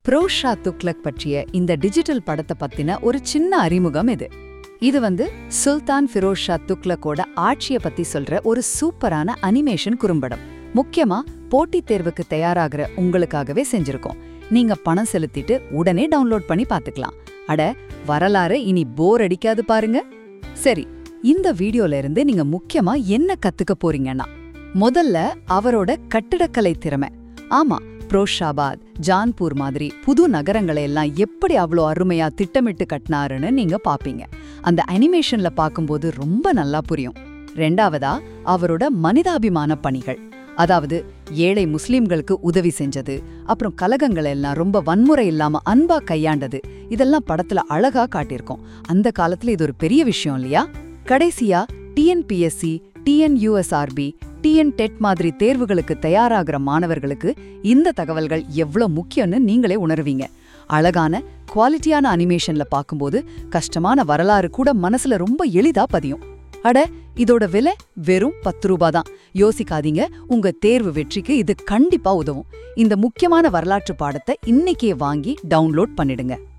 ப்ரோஷா துக்ளக் பற்றிய இந்த டிஜிட்டல் படத்தை பத்தின ஒரு சின்ன அறிமுகம் இது இது வந்து சுல்தான் ஃபிரோஸ் ஷா துக்ளக்கோட ஆட்சியை பத்தி சொல்ற ஒரு சூப்பரான அனிமேஷன் குறும்படம் முக்கியமா போட்டித் தேர்வுக்கு தயாராகிற உங்களுக்காகவே செஞ்சிருக்கோம் நீங்க பணம் செலுத்திட்டு உடனே டவுன்லோட் பண்ணி பாத்துக்கலாம் அட வரலாறு இனி போர் அடிக்காது பாருங்க சரி இந்த வீடியோல இருந்து நீங்க முக்கியமா என்ன கத்துக்க போறீங்கன்னா முதல்ல அவரோட கட்டிடக்கலை திறமை ஆமா புரோஷாபாத் ஜான்பூர் மாதிரி புது நகரங்களை எல்லாம் எப்படி அவ்வளோ அருமையா திட்டமிட்டு கட்டினாருன்னு நீங்க பாப்பீங்க அந்த அனிமேஷன்ல பார்க்கும்போது ரொம்ப நல்லா புரியும் ரெண்டாவதா அவரோட மனிதாபிமான பணிகள் அதாவது ஏழை முஸ்லிம்களுக்கு உதவி செஞ்சது அப்புறம் கலகங்கள் எல்லாம் ரொம்ப வன்முறை இல்லாம அன்பா கையாண்டது இதெல்லாம் படத்துல அழகா காட்டியிருக்கோம் அந்த காலத்துல இது ஒரு பெரிய விஷயம் இல்லையா கடைசியா டிஎன்பிஎஸ்சி டிஎன்யூஎஸ்ஆர்பி டிஎன் டெட் மாதிரி தேர்வுகளுக்கு தயாராகிற மாணவர்களுக்கு இந்த தகவல்கள் எவ்வளோ முக்கியம்னு நீங்களே உணர்வீங்க அழகான குவாலிட்டியான அனிமேஷன்ல பார்க்கும்போது கஷ்டமான வரலாறு கூட மனசுல ரொம்ப எளிதா பதியும் அட இதோட விலை வெறும் பத்து ரூபா தான் யோசிக்காதீங்க உங்க தேர்வு வெற்றிக்கு இது கண்டிப்பா உதவும் இந்த முக்கியமான வரலாற்று பாடத்தை இன்னைக்கே வாங்கி டவுன்லோட் பண்ணிடுங்க